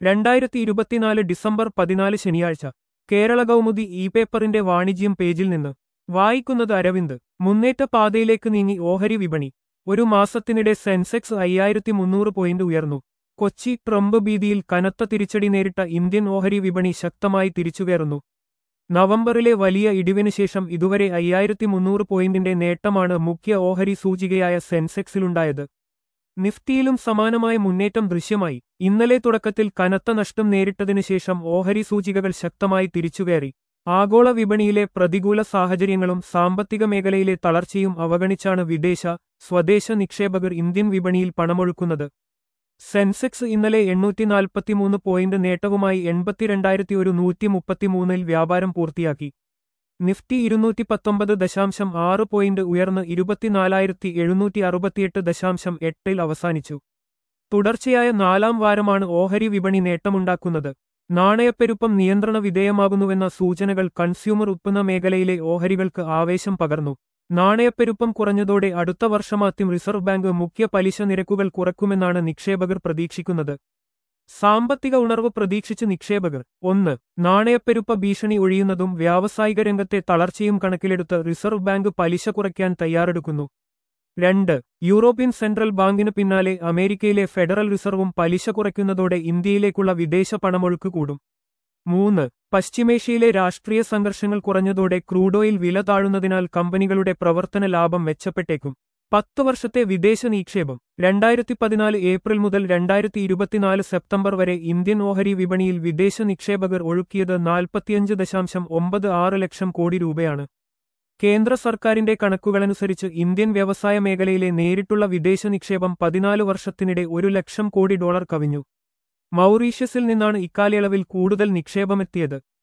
രണ്ടായിരത്തി ഇരുപത്തിനാല് ഡിസംബർ പതിനാല് ശനിയാഴ്ച കേരള കൗമുദി ഇ പേപ്പറിന്റെ വാണിജ്യം പേജിൽ നിന്ന് വായിക്കുന്നത് അരവിന്ദ് മുന്നേറ്റ പാതയിലേക്ക് നീങ്ങി ഓഹരി വിപണി ഒരു മാസത്തിനിടെ സെൻസെക്സ് അയ്യായിരത്തി മുന്നൂറ് പോയിന്റ് ഉയർന്നു കൊച്ചി ട്രംപ് ഭീതിയിൽ കനത്ത തിരിച്ചടി നേരിട്ട ഇന്ത്യൻ ഓഹരി വിപണി ശക്തമായി തിരിച്ചുകയറുന്നു നവംബറിലെ വലിയ ഇടിവിന് ശേഷം ഇതുവരെ അയ്യായിരത്തി മുന്നൂറ് പോയിന്റിന്റെ നേട്ടമാണ് മുഖ്യ ഓഹരി സൂചികയായ സെൻസെക്സിലുണ്ടായത് നിഫ്റ്റിയിലും സമാനമായ മുന്നേറ്റം ദൃശ്യമായി ഇന്നലെ തുടക്കത്തിൽ കനത്ത നഷ്ടം നേരിട്ടതിനു ശേഷം ഓഹരി സൂചികകൾ ശക്തമായി തിരിച്ചുകയറി ആഗോള വിപണിയിലെ പ്രതികൂല സാഹചര്യങ്ങളും സാമ്പത്തിക മേഖലയിലെ തളർച്ചയും അവഗണിച്ചാണ് വിദേശ സ്വദേശ നിക്ഷേപകർ ഇന്ത്യൻ വിപണിയിൽ പണമൊഴുക്കുന്നത് സെൻസെക്സ് ഇന്നലെ എണ്ണൂറ്റി നാൽപ്പത്തിമൂന്ന് പോയിന്റ് നേട്ടവുമായി എൺപത്തിരണ്ടായിരത്തി ഒരു നൂറ്റി മുപ്പത്തിമൂന്നിൽ വ്യാപാരം പൂർത്തിയാക്കി നിഫ്റ്റി ഇരുന്നൂറ്റി പത്തൊമ്പത് ദശാംശം ആറ് പോയിന്റ് ഉയർന്ന് ഇരുപത്തിനാലായിരത്തി എഴുന്നൂറ്റി അറുപത്തിയെട്ട് ദശാംശം എട്ടിൽ അവസാനിച്ചു തുടർച്ചയായ നാലാം വാരമാണ് ഓഹരി വിപണി നേട്ടമുണ്ടാക്കുന്നത് നാണയപ്പെരുപ്പം നിയന്ത്രണ വിധേയമാകുന്നുവെന്ന സൂചനകൾ കൺസ്യൂമർ ഉത്പന്ന മേഖലയിലെ ഓഹരികൾക്ക് ആവേശം പകർന്നു നാണയപ്പെരുപ്പം കുറഞ്ഞതോടെ അടുത്ത വർഷമാദ്യം റിസർവ് ബാങ്ക് മുഖ്യ പലിശ നിരക്കുകൾ കുറക്കുമെന്നാണ് നിക്ഷേപകർ പ്രതീക്ഷിക്കുന്നത് സാമ്പത്തിക ഉണർവ് പ്രതീക്ഷിച്ച് നിക്ഷേപകർ ഒന്ന് നാണയപ്പെരുപ്പ ഭീഷണി ഒഴിയുന്നതും വ്യാവസായിക രംഗത്തെ തളർച്ചയും കണക്കിലെടുത്ത് റിസർവ് ബാങ്ക് പലിശ കുറയ്ക്കാൻ തയ്യാറെടുക്കുന്നു രണ്ട് യൂറോപ്യൻ സെൻട്രൽ ബാങ്കിന് പിന്നാലെ അമേരിക്കയിലെ ഫെഡറൽ റിസർവും പലിശ കുറയ്ക്കുന്നതോടെ ഇന്ത്യയിലേക്കുള്ള വിദേശ പണമൊഴുക്ക് കൂടും മൂന്ന് പശ്ചിമേഷ്യയിലെ രാഷ്ട്രീയ സംഘർഷങ്ങൾ കുറഞ്ഞതോടെ ക്രൂഡ് ഓയിൽ വില താഴുന്നതിനാൽ കമ്പനികളുടെ പ്രവർത്തന ലാഭം മെച്ചപ്പെട്ടേക്കും പത്ത് വർഷത്തെ വിദേശ നിക്ഷേപം രണ്ടായിരത്തി പതിനാല് ഏപ്രിൽ മുതൽ രണ്ടായിരത്തി ഇരുപത്തിനാല് സെപ്റ്റംബർ വരെ ഇന്ത്യൻ ഓഹരി വിപണിയിൽ വിദേശ നിക്ഷേപകർ ഒഴുക്കിയത് നാൽപ്പത്തിയഞ്ച് ദശാംശം ഒമ്പത് ആറ് ലക്ഷം കോടി രൂപയാണ് കേന്ദ്ര സർക്കാരിന്റെ കണക്കുകളനുസരിച്ച് ഇന്ത്യൻ വ്യവസായ മേഖലയിലെ നേരിട്ടുള്ള വിദേശ നിക്ഷേപം പതിനാല് വർഷത്തിനിടെ ഒരു ലക്ഷം കോടി ഡോളർ കവിഞ്ഞു മൗറീഷ്യസിൽ നിന്നാണ് ഇക്കാലയളവിൽ കൂടുതൽ നിക്ഷേപമെത്തിയത്